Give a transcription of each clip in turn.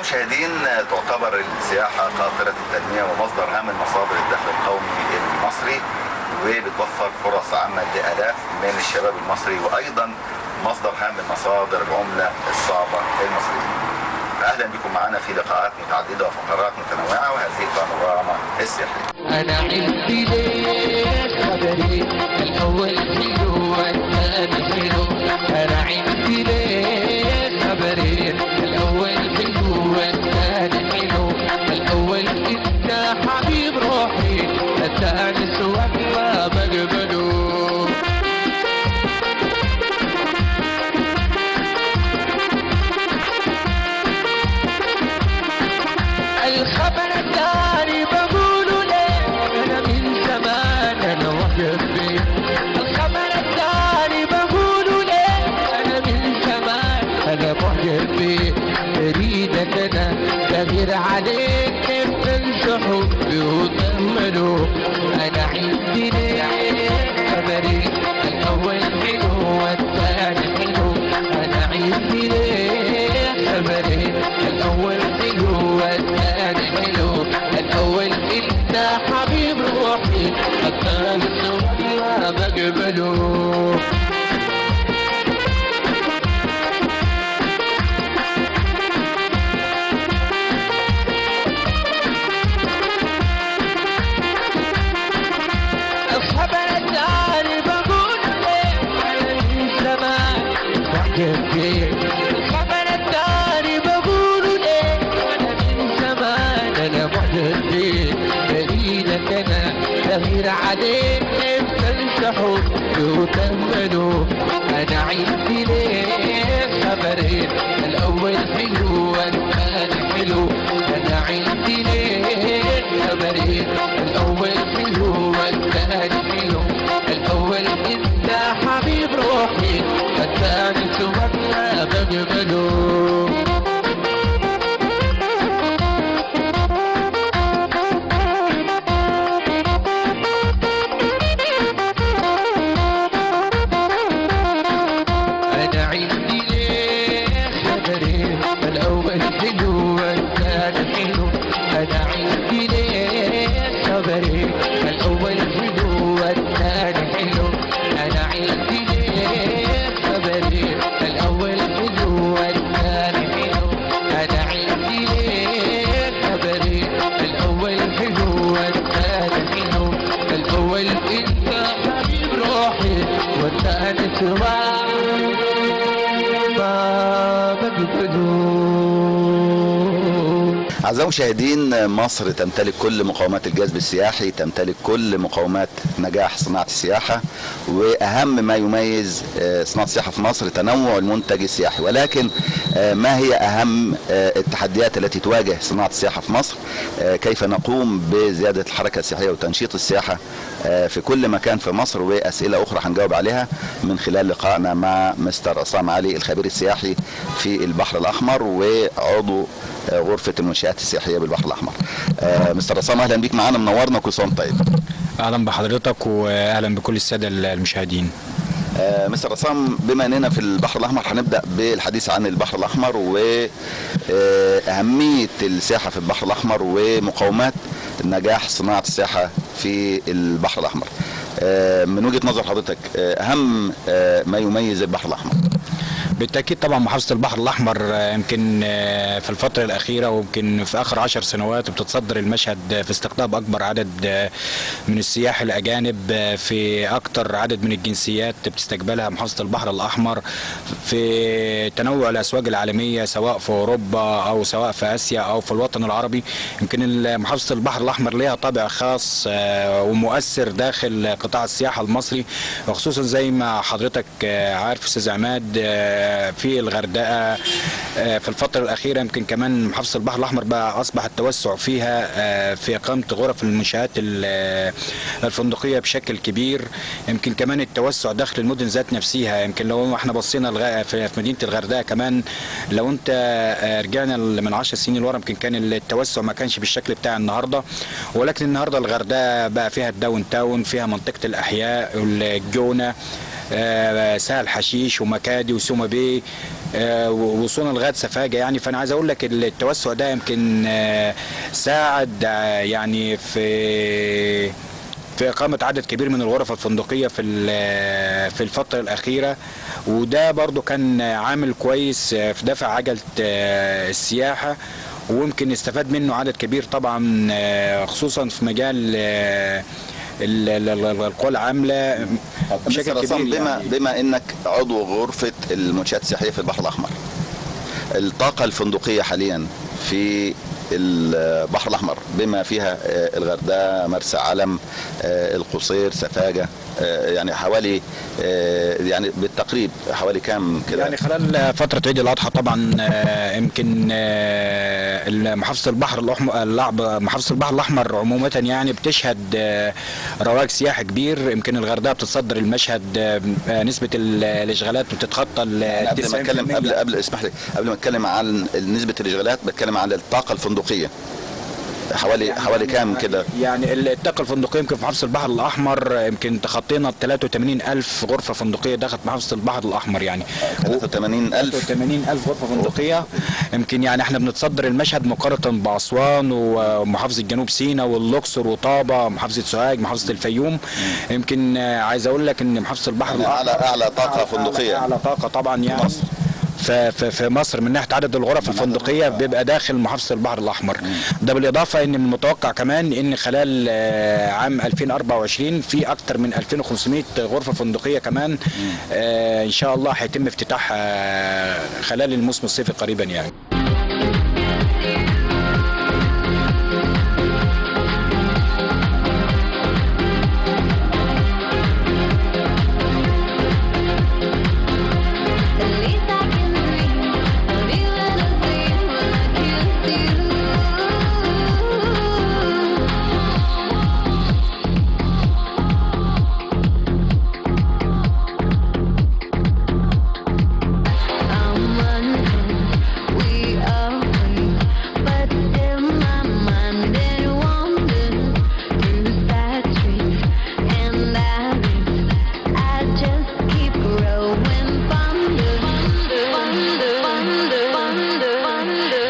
المشاهدين تعتبر السياحة قاطرة التنمية ومصدر هام من مصادر الدخل القومي المصري وبتوفر فرص عمل لآلاف من الشباب المصري وأيضا مصدر هام من مصادر العملة الصعبة المصرية. فأهلا بكم معنا في لقاءات متعددة وفقرات متنوعة وهذه البانوراما السياحية. انا عندي ليك خبري الاول حلو والثاني حلو انا عندي ليك خبري الاول حلو والثاني حلو الاول انت حبيب روحي الثاني سواك ما بقبله الخبر الثاني بقوله ليه انا من زمان انا واقف فيه الخبر الثاني بقوله ليه انا من زمان انا واقف فيه اريدك انا كبير عليك كيف تنسى حبي وتأمله انا عندي ليك خبري الاول حلو والثاني حلو انا عندي ليك خبري الاول حلو والثاني حلو الاول انت حبيب روحي الثاني سوى ما بقبله الخبر الثاني بقول ليه أنا من زمان وحدك فيه الخبر الثاني بقول ليه انا من زمان انا وحدك فيه دليلك انا تغير عليك كيف تنسى حبي وتأمله انا عندي ليه خبرين الاول حلو والثاني حلو انا عندي ليه خبرين الاول حلو والثاني حلو الاول انت حبيب روحي الثاني سواك ما بقبله انا عندي ليه خبرين الاول حلو والثاني حلو انا عندي ليه خبرين الاول حلو والثاني حلو انا عندي ليه خبرين الاول حلو والثاني حلو انا عندي ليه خبرين الاول حلو والثاني حلو الاول انت حبيب روحي والثاني سواك ما بقبله أعزائي المشاهدين مصر تمتلك كل مقومات الجذب السياحي تمتلك كل مقومات نجاح صناعة السياحة وأهم ما يميز آه، صناعة السياحة في مصر تنوع المنتج السياحي ولكن آه، ما هي أهم آه، التحديات التي تواجه صناعة السياحة في مصر آه، كيف نقوم بزيادة الحركة السياحية وتنشيط السياحة آه، في كل مكان في مصر وأسئلة أخرى هنجاوب عليها من خلال لقائنا مع مستر عصام علي الخبير السياحي في البحر الأحمر وعضو آه، غرفة المنشآت السياحية بالبحر الأحمر آه، مستر عصام أهلا بيك معانا منورنا وكل سنة وأنت طيب اهلا بحضرتك واهلا بكل الساده المشاهدين آه، مستر عصام بما اننا في البحر الاحمر هنبدا بالحديث عن البحر الاحمر واهميه السياحه في البحر الاحمر ومقومات نجاح صناعه السياحه في البحر الاحمر آه، من وجهه نظر حضرتك آه، اهم آه، ما يميز البحر الاحمر بالتاكيد طبعا محافظه البحر الاحمر آه، يمكن آه، في الفتره الاخيره ويمكن في اخر عشر سنوات بتتصدر المشهد في استقطاب اكبر عدد آه، من السياح الاجانب آه، في اكتر عدد من الجنسيات بتستقبلها محافظه البحر الاحمر في تنوع الاسواق العالميه سواء في اوروبا او سواء في اسيا او في الوطن العربي يمكن محافظه البحر الاحمر لها طابع خاص آه، ومؤثر داخل قطاع السياحه المصري وخصوصا زي ما حضرتك آه، عارف استاذ عماد آه، في الغردقه آه، في الفتره الاخيره يمكن كمان محافظه البحر الاحمر بقى اصبح التوسع فيها آه، في اقامه غرف المنشات ال- آه، الفندقيه بشكل كبير يمكن كمان التوسع داخل المدن ذات نفسها يمكن لو احنا بصينا الغ- في في مدينه الغردقه كمان لو انت آه، رجعنا من 10 سنين لورا يمكن كان التوسع ما كانش بالشكل بتاع النهارده ولكن النهارده الغردقه بقى فيها الداون تاون فيها منطقه الاحياء الجونه آه، سهل حشيش ومكادي وسوما بي آه، ووصولا لغايه سفاجه يعني فانا عايز اقول لك التوسع ده يمكن آه، ساعد آه، يعني في في إقامة عدد كبير من الغرف الفندقية في ال- في الفترة الأخيرة وده برضو كان عامل كويس في دفع عجلة آه، السياحة ويمكن استفاد منه عدد كبير طبعا آه، خصوصا في مجال آه، ال- ال- ال- القوى العاملة مستر عصام بما بما انك عضو غرفه المنشات السياحيه في البحر الاحمر الطاقه الفندقيه حاليا في البحر الاحمر بما فيها آه، الغردقه مرسى علم آه، القصير سفاجه آه، يعني حوالي آه، يعني بالتقريب حوالي كام كده يعني خلال فترة عيد الأضحى طبعا آه، يمكن آه، محافظة البحر الأحمر اللعب محافظة البحر الأحمر عموما يعني بتشهد آه، رواج سياحي كبير يمكن الغردقة بتصدر المشهد آه، آه، نسبة ال- الإشغالات بتتخطى ال يعني قبل ما 90% اتكلم قبل قبل اسمح لي قبل ما اتكلم عن نسبه الاشغالات بتكلم عن الطاقه الفندقيه حوالي حوالي كام كده يعني الطاقة الفندقية يمكن في محافظة البحر الأحمر يمكن تخطينا ال 83 ألف غرفة فندقية داخل محافظة البحر الأحمر يعني 83000 83 ألف غرفة فندقية يمكن يعني احنا بنتصدر المشهد مقارنة بأسوان ومحافظة جنوب سيناء والأقصر وطابة محافظة سوهاج محافظة الفيوم يمكن آه، عايز أقول لك إن محافظة البحر يعني اعلى اعلى طاقه فندقيه أعلى طاقة طبعا يعني مصر. ف- ف- في مصر من ناحيه عدد الغرف الفندقيه بيبقى داخل محافظه البحر الاحمر ده بالاضافه ان من المتوقع كمان ان خلال آه، عام 2024 في اكثر من 2500 غرفه فندقيه كمان آه، ان شاء الله هيتم افتتاحها خلال الموسم الصيفي قريبا يعني At least I can dream of you and a dream when I kiss you. I'm running, we are free, but still my mind it wanders through side streets and alleys. I just keep growing fonder, fonder, fonder, fonder, fonder.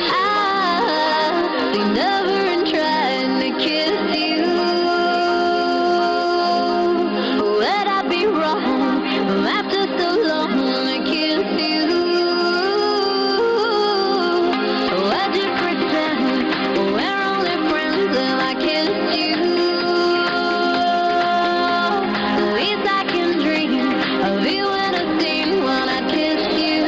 I lean over and try to kiss you. Would I be wrong after so long to kiss you? Would you pretend we're only friends till I kiss you? At least I can dream of you in a scene when I kiss you.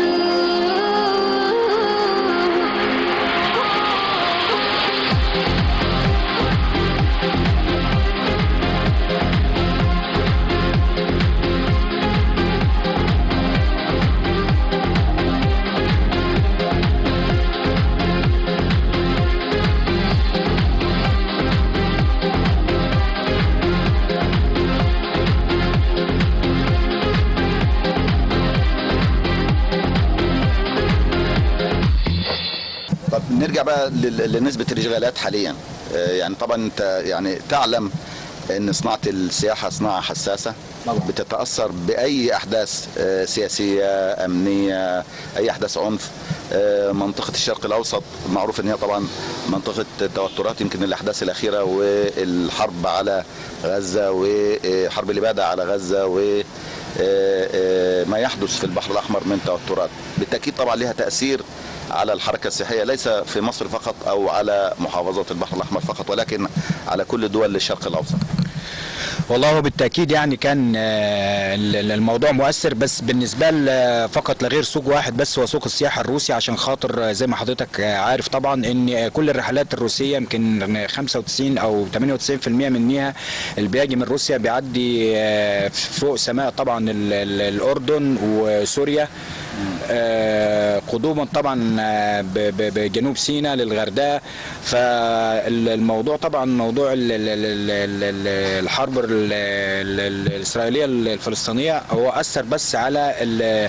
طب نرجع بقى لل- لنسبة الإشغالات حاليا آه، يعني طبعا أنت يعني تعلم أن صناعة السياحة صناعة حساسة طبعا. بتتأثر بأي أحداث آه، سياسية أمنية أي أحداث عنف آه، منطقة الشرق الأوسط معروف أن هي طبعا منطقة توترات يمكن الأحداث الأخيرة والحرب على غزة وحرب الإبادة على غزة و آه، آه، ما يحدث في البحر الأحمر من توترات بالتأكيد طبعا لها تأثير على الحركة السياحية ليس في مصر فقط أو على محافظة البحر الأحمر فقط ولكن على كل دول الشرق الأوسط والله هو بالتاكيد يعني كان آه، ال- ال- الموضوع مؤثر بس بالنسبه ل- فقط لغير سوق واحد بس هو سوق السياحه الروسي عشان خاطر آه، زي ما حضرتك آه، عارف طبعا ان آه، كل الرحلات الروسيه يمكن 95 او 98% منها اللي بيجي من روسيا بيعدي آه، فوق سماء طبعا ال- ال- الاردن وسوريا آه، قدوما طبعا آه، ب- ب- بجنوب سيناء للغردقه فالموضوع طبعا موضوع ال- ال- ال- ال- ال- الحرب ال- ال- ال- الاسرائيليه الفلسطينيه هو اثر بس على ال-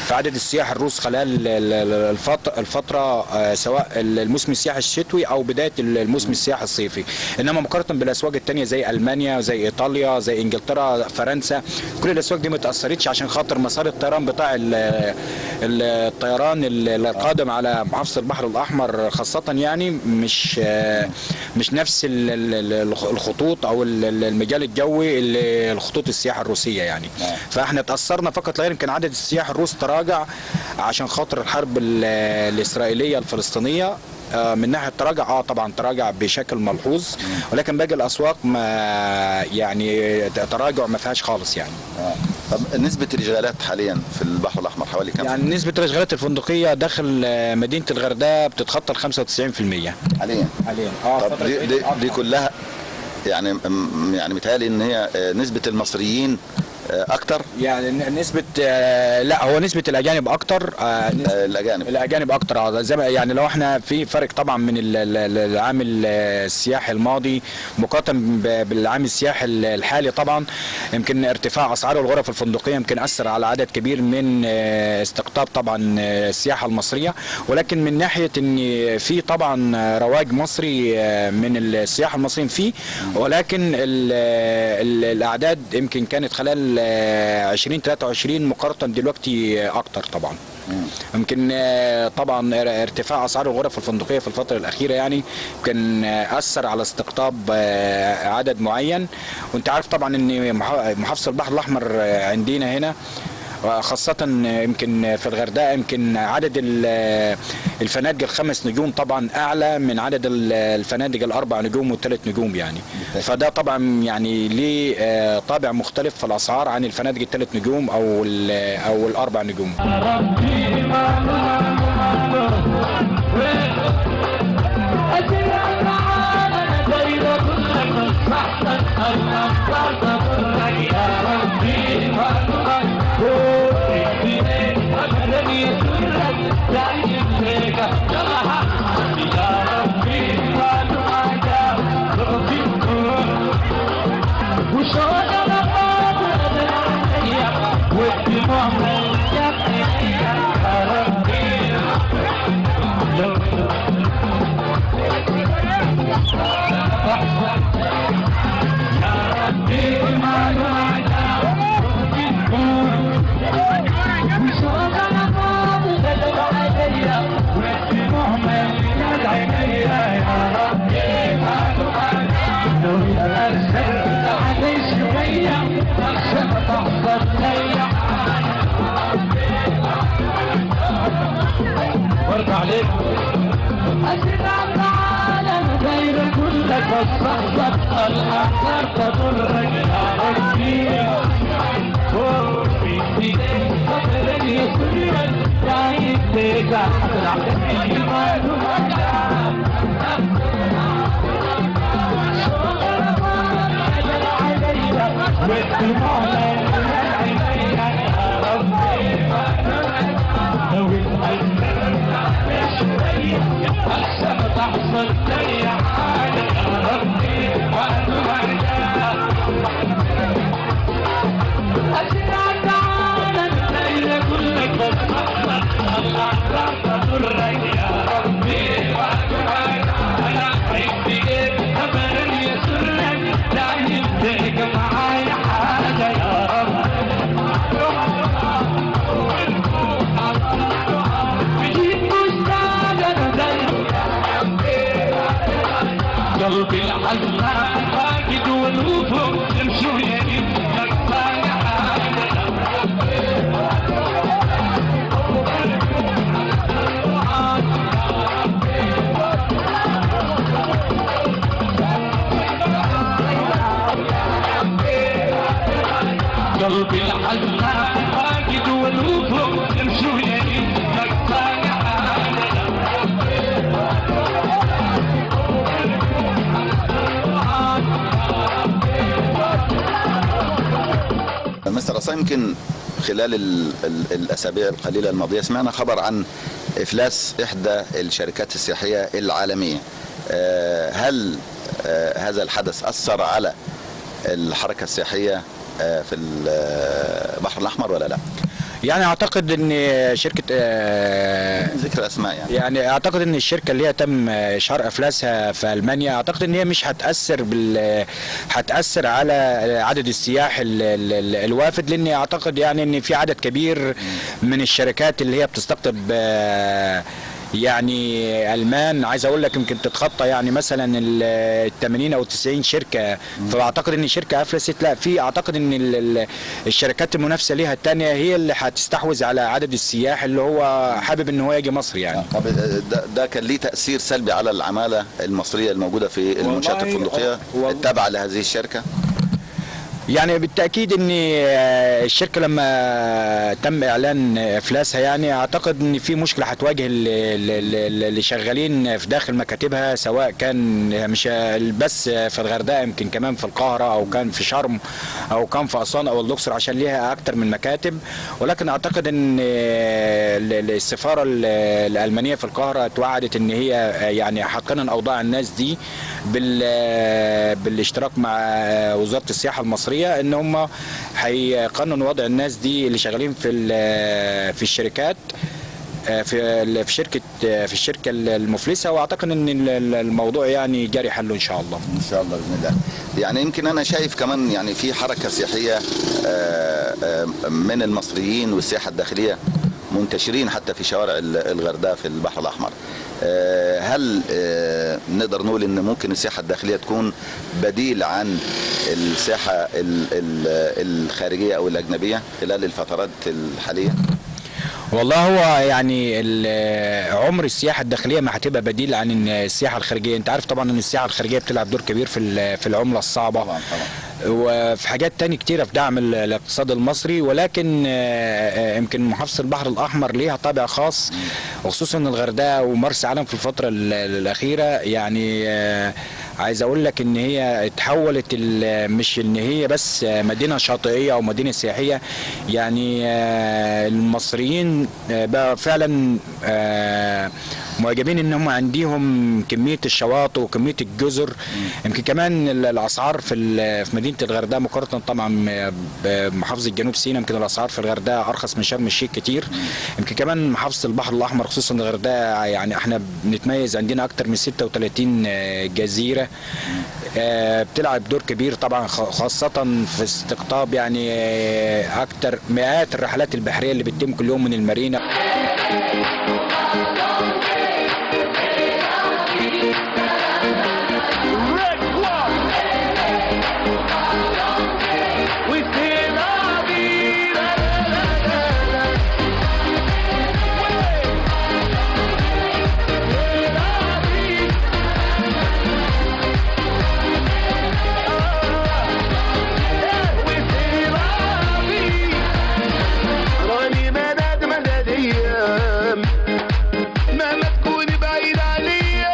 في عدد السياح الروس خلال ال- ال- الفت- الفتره آه، سواء الموسم السياحي الشتوي او بدايه الموسم السياحي الصيفي انما مقارنه بالاسواق الثانيه زي المانيا زي ايطاليا زي انجلترا فرنسا كل الاسواق دي ما تاثرتش عشان خاطر مسار الطيران بتاع ال- ال- الطيران ال- القادم على محافظه البحر الاحمر خاصه يعني مش آه، مش نفس ال- ال- ال- الخطوط او ال- ال- المجال الجوي اللي الخطوط السياحه الروسيه يعني نعم. فاحنا تاثرنا فقط لا غير يمكن عدد السياح الروس تراجع عشان خاطر الحرب ال- الاسرائيليه الفلسطينيه آه، من ناحيه تراجع اه طبعا تراجع بشكل ملحوظ ولكن باقي الاسواق ما يعني تراجع ما فيهاش خالص يعني آه. طب نسبة الإشغالات حاليا في البحر الأحمر حوالي كم؟ يعني نسبه الاشغالات الفندقيه داخل آه، مدينه الغردقه بتتخطى ال 95% حاليا حاليا اه طب دي, دي, دي كلها يعني م- يعني متهيألي ان هي آه، نسبة المصريين آه، اكتر يعني ن- نسبه آه، لا هو نسبه الاجانب اكتر آه، نسبة آه، الاجانب الاجانب اكتر آه، زي ما يعني لو احنا في فرق طبعا من ال- ال- ال- العام ال- السياحي الماضي مقارنه ب- بالعام السياحي ال- الحالي طبعا يمكن ارتفاع اسعار الغرف الفندقيه يمكن اثر على عدد كبير من آه، استقطاب طبعا آه، السياحه المصريه ولكن من ناحيه ان في طبعا رواج مصري آه، من السياحه المصريين فيه ولكن ال- ال- الاعداد يمكن كانت خلال آه، 2023 مقارنه دلوقتي آه، اكتر طبعا يمكن آه، طبعا ار- ارتفاع اسعار الغرف الفندقيه في الفتره الاخيره يعني كان آه، اثر على استقطاب آه، عدد معين وانت عارف طبعا ان مح- محافظه البحر الاحمر آه، عندنا هنا خاصة يمكن في الغردقة يمكن عدد ال- الفنادق الخمس نجوم طبعا أعلى من عدد ال- الفنادق الأربع نجوم والثلاث نجوم يعني فده طبعا يعني ليه آه، طابع مختلف في الأسعار عن الفنادق الثلاث نجوم أو ال- أو الأربع نجوم وارجع عليك أسرع العالم غير كلك والصحبة الأحزاب تضرك يا ربي وفي ايديك قدر يسرك يا ايديك أسرع والدموع من عينيك يا ربي لو القلب شوية أحسن تحصل زي حاجة يا ربي وأنا أسرع تعالى الليل كلك بس أحسن الأحزاب تضرك يا ربي وأنا أنا حبي أمر يسرك لا يبدأك معايا حاجة يا ربي بجيب مشتاق قلبي الحزان فاقد ونوفه يمشوا يمين مكفاية قلبي الحزان فاقد ونوفه يمشوا يمين مكفاية مستر عصام يمكن خلال ال ال الاسابيع القليله الماضيه سمعنا خبر عن افلاس احدى الشركات السياحيه العالميه آه، هل آه، هذا الحدث اثر على الحركه السياحيه آه، في البحر الاحمر ولا لا؟ يعني اعتقد ان شركه آه، ذكر اسماء يعني يعني اعتقد ان الشركه اللي هي تم اشهار افلاسها في المانيا اعتقد ان هي مش هتاثر بال هتاثر على عدد السياح ال... ال... ال- الوافد لان اعتقد يعني ان في عدد كبير من الشركات اللي هي بتستقطب آه، يعني المان عايز اقول لك يمكن تتخطى يعني مثلا ال 80 او 90 شركه فاعتقد ان شركه افلست لا في اعتقد ان ال- ال- الشركات المنافسه ليها الثانيه هي اللي هتستحوذ على عدد السياح اللي هو حابب ان هو يجي مصر يعني طب ده, ده كان ليه تاثير سلبي على العماله المصريه الموجوده في المنشات والله- الفندقيه والله- التابعه لهذه الشركه يعني بالتاكيد ان آه، الشركه لما تم اعلان افلاسها يعني اعتقد ان في مشكله هتواجه ال- ال- ال- اللي شغالين في داخل مكاتبها سواء كان مش بس في الغردقه يمكن كمان في القاهره او كان في شرم او كان في اسوان او الاقصر عشان ليها اكتر من مكاتب ولكن اعتقد ان ال- ال- السفاره ال- الالمانيه في القاهره توعدت ان هي يعني هتقنن اوضاع الناس دي بال بالاشتراك مع وزاره السياحه المصريه ان هم هيقننوا وضع الناس دي اللي شغالين في ال- في الشركات في ال- في شركه في الشركه المفلسه واعتقد ان ال- الموضوع يعني جاري حله ان شاء الله ان شاء الله باذن الله يعني يمكن انا شايف كمان يعني في حركه سياحيه آه، آه، من المصريين والسياحه الداخليه منتشرين حتى في شوارع ال- الغردقه في البحر الاحمر آه، هل آه، نقدر نقول ان ممكن السياحه الداخليه تكون بديل عن السياحه ال- ال- الخارجيه او الاجنبيه خلال الفترات الحاليه والله هو يعني ال- عمر السياحه الداخليه ما هتبقى بديل عن إن السياحه الخارجيه انت عارف طبعا ان السياحه الخارجيه بتلعب دور كبير في ال- في العمله الصعبه طبعا طبعا وفي حاجات تاني كتيرة في دعم ال- الاقتصاد المصري ولكن آه، آه، يمكن محافظة البحر الأحمر ليها طابع خاص وخصوصا الغردقة ومرسى علم في الفترة ال- الأخيرة يعني آه، عايز أقول لك إن هي اتحولت ال- مش إن هي بس آه، مدينة شاطئية أو مدينة سياحية يعني آه، المصريين آه، بقى فعلا آه، معجبين ان هم عندهم كميه الشواطئ وكميه الجزر يمكن كمان ال- الاسعار في ال- في مدينه الغردقه مقارنه طبعا بمحافظه جنوب سيناء يمكن الاسعار في الغردقه ارخص من شرم الشيخ كتير يمكن كمان محافظه البحر الاحمر خصوصا الغردقه يعني احنا بنتميز عندنا اكتر من 36 جزيره آه، بتلعب دور كبير طبعا خ- خاصه في استقطاب يعني آه، اكتر مئات الرحلات البحريه اللي بتتم كل يوم من المارينا Red One. We feel la vida, la, la, la, la. Way. Feel la vida. Yeah, we feel la vida. راني مدد مدد ايام مهما تكون بعيد عليا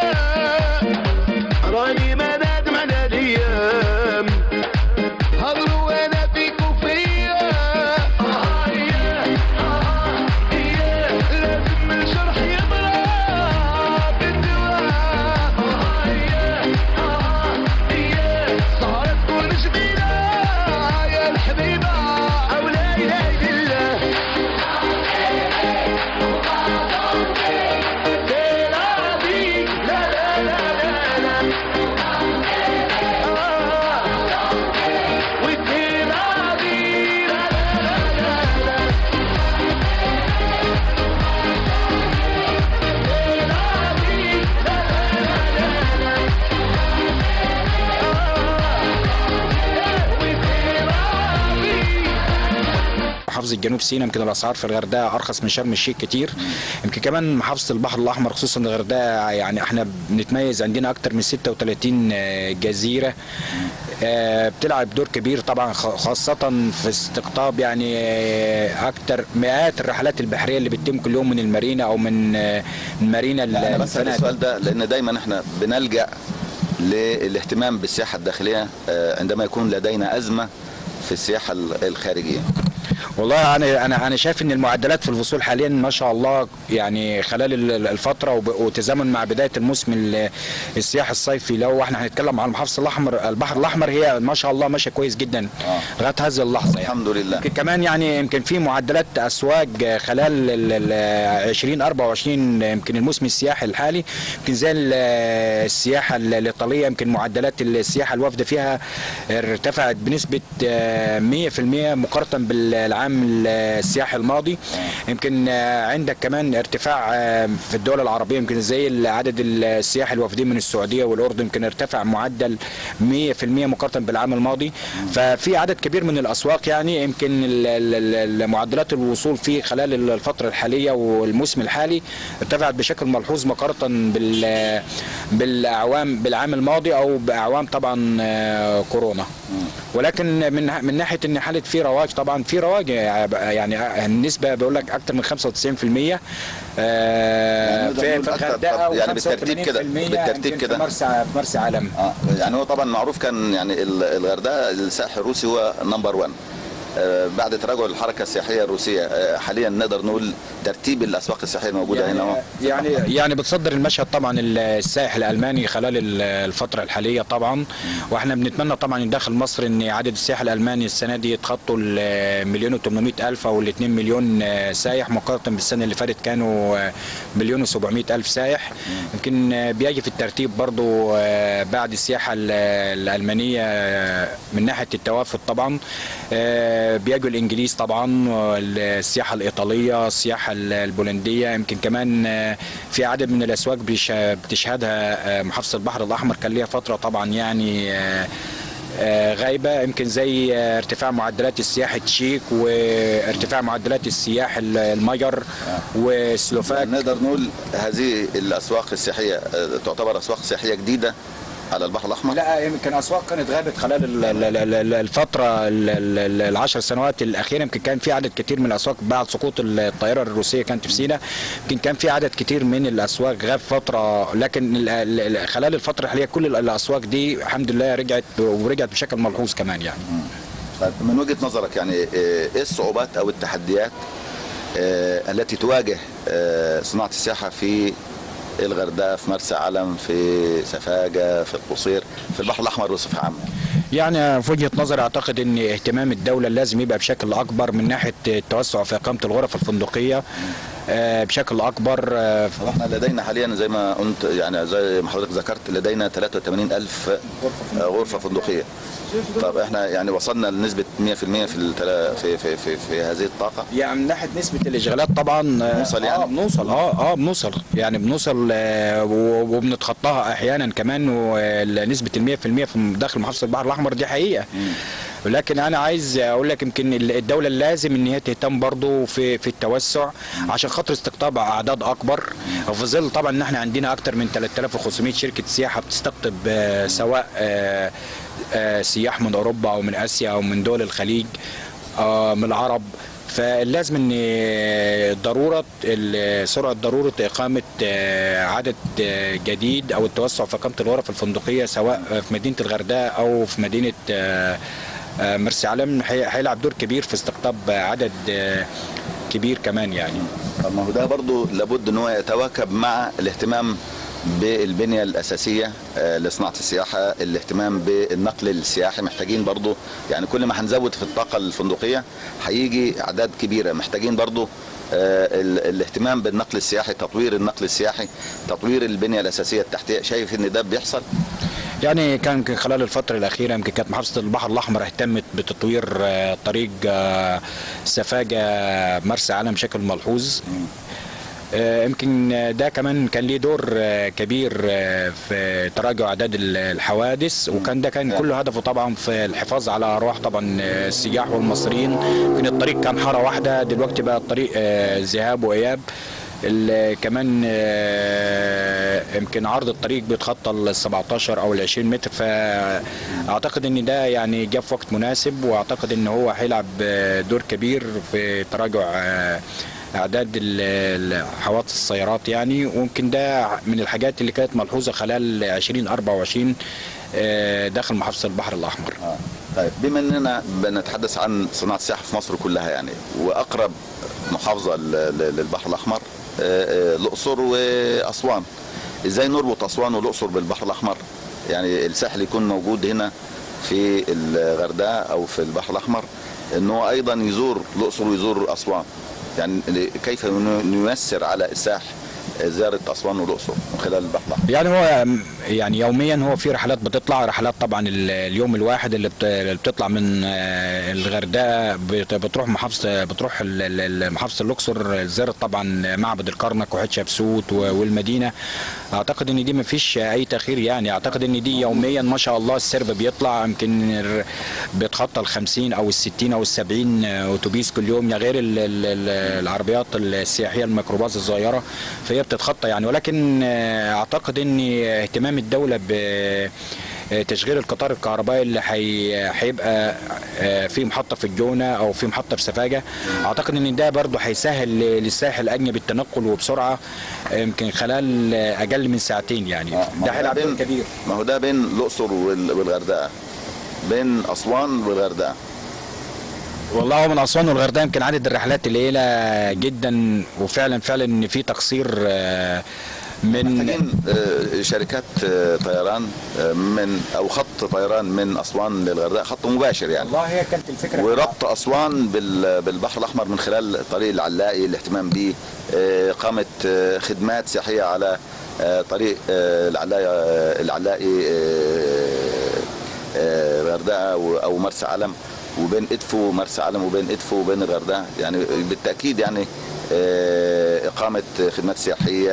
راني مدد مدد ايام هضروا وانا فيك وفيا آه يا آه يا لازم الجرح يضرب بالدواء آه يا آه يا سهرة تكون جميلة يا الحبيبة أو لا إله إلا الله C'est la vie, la la la la la. Ah, oui, c'est la vie, la la la la la. C'est la vie, la la la la la. Ah, oui, c'est la vie. محافظه جنوب سيناء يمكن الاسعار في الغردقه ارخص من شرم الشيخ كتير يمكن كمان محافظه البحر الاحمر خصوصا الغردقه يعني احنا بنتميز عندنا اكتر من 36 جزيره آه، بتلعب دور كبير طبعا خ- خاصه في استقطاب يعني آه، اكتر مئات الرحلات البحريه اللي بتتم كل يوم من المارينا او من آه، من مارينا لا انا بسال الفنادق. السؤال ده لان دايما احنا بنلجا للاهتمام بالسياحه الداخليه آه، عندما يكون لدينا ازمه في السياحه ال- الخارجيه والله انا انا انا شايف ان المعدلات في الفصول حاليا ما شاء الله يعني خلال ال- ال- الفتره وب- وتزامن مع بدايه الموسم ال- السياحي الصيفي لو احنا هنتكلم عن المحافظه الاحمر البحر الاحمر هي ما شاء الله ماشيه كويس جدا آه. لغايه هذه اللحظه يعني الحمد لله يمكن كمان يعني يمكن في معدلات اسواق خلال ال- ال 2024 يمكن الموسم السياحي الحالي يمكن زي ال- السياحه ال- الايطاليه يمكن معدلات السياحه الوافده فيها ارتفعت بنسبه آه، 100% مقارنه بالعام السياحي الماضي يمكن آه، عندك كمان ارتفاع آه، في الدول العربيه يمكن زي عدد السياح الوافدين من السعوديه والاردن يمكن ارتفع معدل 100% مقارنه بالعام الماضي ففي عدد كبير من الاسواق يعني يمكن ال- ال- ال- معدلات الوصول فيه خلال الفتره الحاليه والموسم الحالي ارتفعت بشكل ملحوظ مقارنه بال بالاعوام بالعام الماضي او باعوام طبعا آه، كورونا ولكن من من ناحيه ان حاله في رواج طبعا في رواج يعني النسبه بقول لك اكثر من 95% آه، يعني نقدر في نقول في أكتر- الغردقه يعني بالترتيب كده- و85% بالترتيب يمكن كده. في مرسى في مرسى علم اه يعني هو طبعا معروف كان يعني ال- الغردقه الساحل الروسي هو نمبر 1 آه، بعد تراجع الحركه السياحيه الروسيه آه، حاليا نقدر نقول ترتيب الاسواق السياحيه الموجوده هنا اهو يعني يعني بتصدر المشهد طبعا السائح الالماني خلال ال- الفتره الحاليه طبعا واحنا بنتمنى طبعا ان داخل مصر ان عدد السياح الالماني السنه دي يتخطوا المليون و800 الف او ال 2 مليون سايح مقارنه بالسنه اللي فاتت كانوا مليون و700 الف سايح يمكن بيجي في الترتيب برضو بعد السياحه ال- الالمانيه من ناحيه التوافد طبعا بيجوا الانجليز طبعا السياحه الايطاليه السياحه البولنديه يمكن كمان في عدد من الاسواق بيش- بتشهدها محافظه البحر الاحمر كان ليها فتره طبعا يعني آه، غايبه يمكن زي آه، ارتفاع معدلات السياح التشيك وارتفاع معدلات السياح ال- المجر والسلوفاك نقدر نقول هذه الاسواق السياحيه آه، تعتبر اسواق سياحيه جديده على البحر الاحمر لا يمكن اسواق كانت غابت خلال ال- ال- ال- ال- الفتره ال- ال- ال- العشر سنوات الاخيره يمكن كان في عدد كتير من الاسواق بعد سقوط الطائره الروسيه كانت في سيناء يمكن كان في عدد كتير من الاسواق غاب فتره لكن ال- ال- ال- خلال الفتره الحاليه كل ال- الاسواق دي الحمد لله رجعت ورجعت بشكل ملحوظ كمان يعني طيب من وجهه نظرك يعني آه، ايه الصعوبات او التحديات آه، التي تواجه آه، صناعه السياحه في الغردقه في مرسى علم في سفاجه في القصير في البحر الاحمر بصفه عامه يعني في وجهه نظري اعتقد ان اهتمام الدوله لازم يبقى بشكل اكبر من ناحيه التوسع في اقامه الغرف الفندقيه آه، بشكل اكبر آه، طب احنا لدينا حاليا زي ما قلت يعني زي ما حضرتك ذكرت لدينا 83 ألف غرفة فندقية طب احنا يعني وصلنا لنسبة 100% في التلا في في في, في هذه الطاقة يعني من ناحيه نسبه الاشغالات طبعا آه، بنوصل يعني؟ اه بنوصل اه اه بنوصل يعني بنوصل آه، و- وبنتخطاها احيانا كمان ونسبه ال 100% في داخل محافظه البحر الاحمر دي حقيقه ولكن انا عايز اقول لك يمكن الدوله لازم ان هي تهتم برضه في في التوسع عشان خاطر استقطاب اعداد اكبر وفي ظل طبعا ان احنا عندنا اكتر من 3500 شركه سياحه بتستقطب آه، سواء آه، آه، سياح من اوروبا او من اسيا او من دول الخليج آه، من العرب فلازم ان ضروره ال- سرعه ضروره اقامه آه، عدد آه، جديد او التوسع في اقامه الغرف الفندقيه سواء في مدينه الغردقه او في مدينه آه، آه، مرسى علم هي- هيلعب دور كبير في استقطاب عدد آه، كبير كمان يعني طب ما هو ده برضو لابد ان هو يتواكب مع الاهتمام بالبنية الأساسية آه، لصناعة السياحة الاهتمام بالنقل السياحي محتاجين برضو يعني كل ما هنزود في الطاقة الفندقية هيجي أعداد كبيرة محتاجين برضو آه، ال- الاهتمام بالنقل السياحي تطوير النقل السياحي تطوير البنية الأساسية التحتية شايف ان ده بيحصل يعني كان كان خلال الفترة الأخيرة يمكن كانت محافظة البحر الأحمر اهتمت بتطوير آه، طريق آه، سفاجة مرسى علم بشكل ملحوظ آه، يمكن ده كمان كان ليه دور آه، كبير آه، في تراجع اعداد ال- الحوادث وكان ده كان كل هدفه طبعا في الحفاظ على ارواح طبعا آه، السياح والمصريين يمكن الطريق كان حاره واحده دلوقتي بقى الطريق آه، ذهاب واياب ال- كمان آه، يمكن عرض الطريق بيتخطى ال 17 او ال 20 متر فاعتقد ان ده يعني جاء في وقت مناسب واعتقد ان هو هيلعب آه، دور كبير في تراجع آه، اعداد ال- ال- حوادث السيارات يعني ويمكن ده من الحاجات اللي كانت ملحوظه خلال 2024 آه، داخل محافظه البحر الاحمر طيب بما اننا بنتحدث عن صناعه السياحه في مصر كلها يعني واقرب محافظه ل- ل- للبحر الاحمر آه، آه، الاقصر واسوان ازاي نربط اسوان والاقصر بالبحر الاحمر يعني الساحل يكون موجود هنا في الغردقه او في البحر الاحمر ان هو ايضا يزور الاقصر ويزور اسوان يعني كيف نيسر على الساح زياره اسوان والاقصر من خلال البحر الاحمر يعني هو يعني يوميا هو في رحلات بتطلع رحلات طبعا ال- اليوم الواحد اللي بت- اللي بتطلع من آه، الغردقه بت- بتروح محافظه بتروح ال- ال- ال- محافظه الاقصر زياره طبعا معبد الكرنك وحتشبسوت و- والمدينه اعتقد ان دي ما فيش اي تاخير يعني اعتقد ان دي يوميا ما شاء الله السرب بيطلع يمكن الر- بيتخطى ال 50 او ال 60 او ال 70 اتوبيس كل يوم يعني غير ال- ال- ال- العربيات السياحيه الميكروباص الصغيره فهي بتتخطى يعني ولكن آه، اعتقد ان اهتمام الدوله ب آه، تشغيل القطار الكهربائي اللي حي- هيبقى آه، في محطه في الجونه او في محطه في سفاجه اعتقد ان ده برضه هيسهل ل- للساحل الاجنبي التنقل وبسرعه آه، يمكن خلال آه، اقل من ساعتين يعني ما ده هو هيلعب دور بين- كبير ما هو ده بين الاقصر وال- والغردقه بين اسوان والغردقه والله هو من اسوان والغردقه يمكن عدد الرحلات قليله جدا وفعلا فعلا ان في تقصير آه، من محتاجين آه، شركات آه، طيران آه، من او خط طيران من اسوان للغردقه خط مباشر يعني والله هي كانت الفكره وربط اسوان بال- بالبحر الاحمر من خلال طريق العلاقي الاهتمام به آه، اقامه آه، خدمات سياحيه على آه، طريق آه، العلاقي آه، العلاقي آه، آه، الغردقه و- او مرسى علم وبين ادفو ومرسى علم وبين ادفو وبين الغردقه يعني بالتاكيد يعني آه، اقامه خدمات سياحيه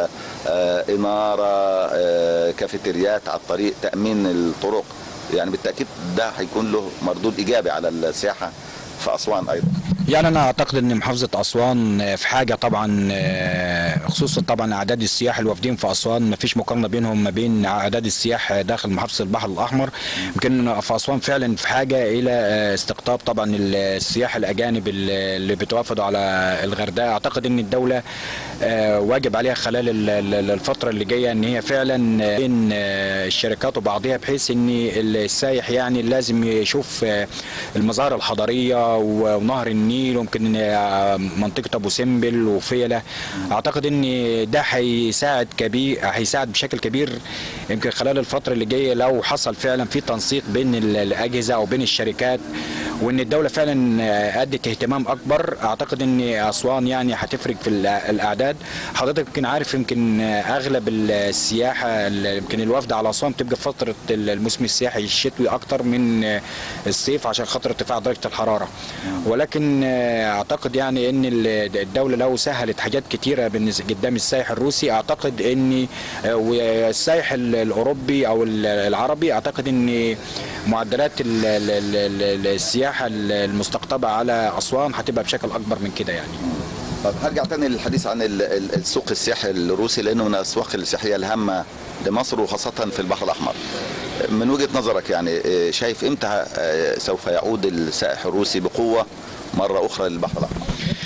آه، اناره آه، كافيتريات على الطريق تامين الطرق يعني بالتاكيد ده هيكون له مردود ايجابي على السياحه في اسوان ايضا يعني انا اعتقد ان محافظه اسوان آه، في حاجه طبعا آه، خصوصا طبعا اعداد السياح الوافدين في اسوان ما فيش مقارنه بينهم ما بين اعداد السياح داخل محافظه البحر الاحمر يمكن في اسوان فعلا في حاجه الى آه، استقطاب طبعا السياح الاجانب اللي اللي بيتوافدوا على الغردقه اعتقد ان الدوله آه، واجب عليها خلال ال- ال- الفتره اللي جايه ان هي فعلا آه، بين آه، الشركات وبعضها بحيث ان السايح يعني لازم يشوف آه، المظاهر الحضاريه و- ونهر النيل ويمكن آه، منطقه ابو سمبل وفيله اعتقد ان ده هيساعد كبير هيساعد بشكل كبير يمكن خلال الفتره اللي جايه لو حصل فعلا في تنسيق بين ال- الاجهزه او بين الشركات وان الدوله فعلا آه، ادت اهتمام اكبر اعتقد ان اسوان يعني هتفرق في الأ- الاعداد حضرتك يمكن عارف يمكن آه، اغلب السياحه ال- يمكن الوفد على اسوان بتبقى في فتره الموسم السياحي الشتوي اكتر من آه، الصيف عشان خاطر ارتفاع درجه الحراره ولكن آه، اعتقد يعني ان ال- الدوله لو سهلت حاجات كتيره بالنسبه قدام السائح الروسي اعتقد ان آه، والسائح ال- الاوروبي او ال- العربي اعتقد ان معدلات ال- ال- ال- ال- السياحه المستقطبه على اسوان هتبقى بشكل اكبر من كده يعني طب هرجع تاني للحديث عن ال- ال- السوق السياحي الروسي لانه من الاسواق السياحيه الهامه لمصر وخاصه في البحر الاحمر. من وجهه نظرك يعني آه، شايف امتى آه، سوف يعود السائح الروسي بقوه مره اخرى للبحر الاحمر؟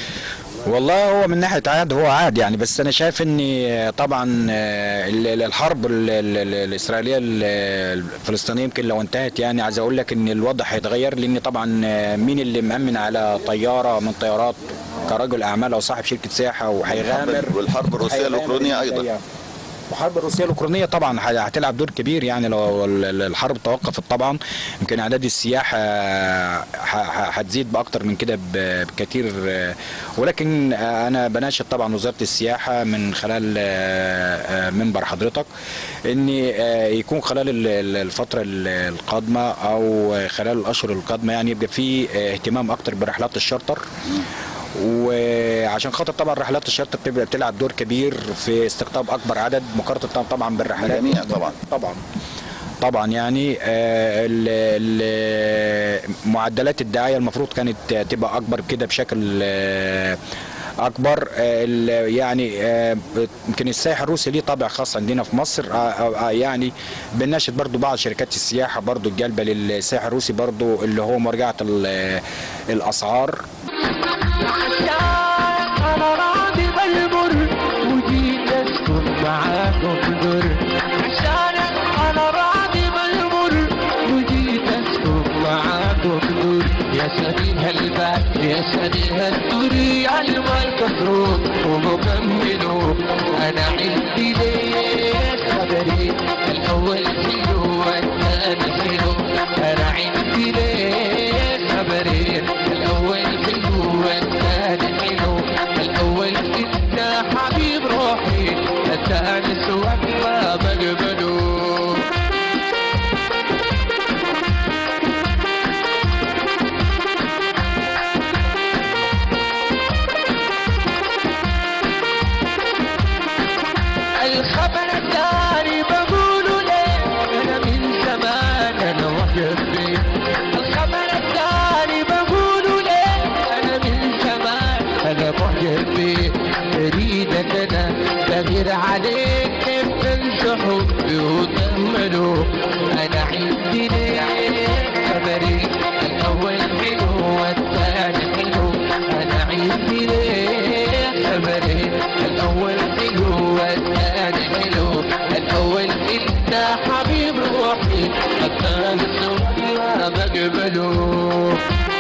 والله هو من ناحيه عاد هو عاد يعني بس انا شايف ان طبعا آه، ال- ال- الحرب ال- ال- ال- الاسرائيليه ال- الفلسطينيه يمكن لو انتهت يعني عايز اقول لك ان الوضع هيتغير لان طبعا آه، مين اللي مأمن على طياره من طيارات كرجل اعمال او صاحب شركه سياحه وهيغامر والحرب الروسيه هيغامر الاوكرانيه إن ايضا. الحرب الروسيه الاوكرانيه طبعا ه- هتلعب دور كبير يعني لو ال- ال- الحرب توقفت طبعا يمكن اعداد السياح آه، ه- ه- هتزيد باكتر من كده ب- بكتير آه، ولكن آه، انا بناشد طبعا وزاره السياحه من خلال آه، آه، منبر حضرتك ان آه، يكون خلال ال- ال- الفتره ال- القادمه او خلال الاشهر القادمه يعني يبقى في آه، اهتمام اكتر برحلات الشارتر وعشان خاطر طبعا رحلات الشرطه بتبقى بتلعب دور كبير في استقطاب اكبر عدد مقارنه طبعا بالرحلات الجميع طبعا. طبعا طبعا يعني آه، ال- ال- معدلات الدعايه المفروض كانت تبقى اكبر كده بشكل آه، اكبر آه، ال- يعني آه، يمكن السائح الروسي ليه طابع خاص عندنا في مصر آه، آه، آه، يعني بنناشد برضو بعض شركات السياحه برضو الجالبه للسائح الروسي برضو اللي هو مراجعه ال- الاسعار عشان انا راضي بالمر وجيت اسكن معاكم در عشان انا راضي بالمر وجيت اسكن معاكم سبيها الدري المفروض ومكمله انا عندي ليش خبري الاول حلو والثاني حلو انا عندي ليش خبري الاول حلو والثاني حلو الاول انت حبيب روحي الثاني سوى ما بقبله الخبر الثاني بقوله ليه انا من زمان انا وقف فيه الخبر الثاني بقوله ليه انا من زمان انا معجب فيه اريدك انا تغير عليك كيف تنسى حبي وتأمله انا عندي ليه خبري الاول حلو والثاني حلو انا عندي ليه خبري الاول حلو والثاني حلو الاول انت حبيب روحي الثالث والله بقبله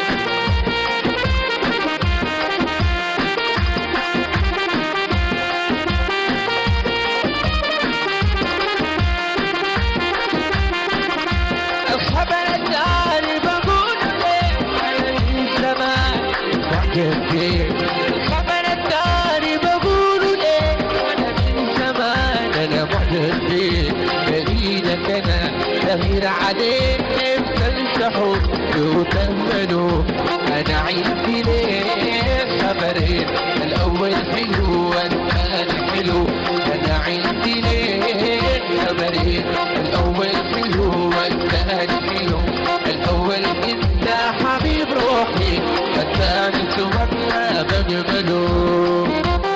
الخبر الثاني بقول ليه انا من زمان معجب فيه الخبر الثاني بقول ليه انا من زمان انا معجب فيه بريدك انا تغير عليك كيف تنسى حبي وتأمله انا عندي ليه خبرين الاول حلو والثاني حلو انا عندي ليه خبرين الاول حلو والثاني حلو الاول انت حبيب روحي الثاني سوى بقبله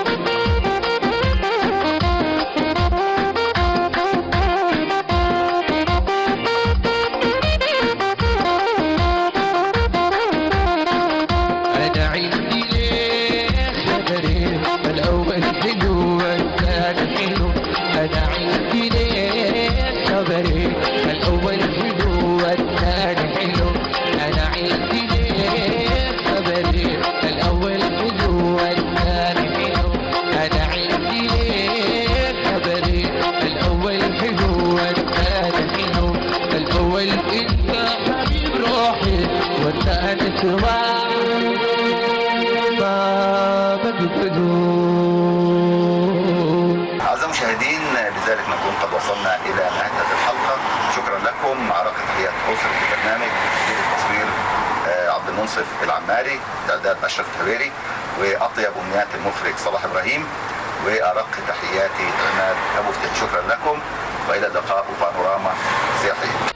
انا عندي ليه خبرين الاول حلو والثاني حلو انا عندي ليه خبرين الاول حلو والثاني حلو انا عندي ليه خبرين الاول حلو والثاني حلو انا عندي ليه خبرين الاول حلو والثاني حلو الاول انت حبيب روحي والثاني سواء ما بقبله أعزائي المشاهدين بذلك نكون قد وصلنا إلى نهاية هذه الحلقة شكرا لكم مع رقم تحيات أسرة البرنامج مدير التصوير آه، عبد المنصف العماري تعداد أشرف الحويري وأطيب أمنيات المخرج صلاح إبراهيم وأرق تحياتي عماد أبو فتح شكرا لكم وإلى اللقاء وبانوراما سياحية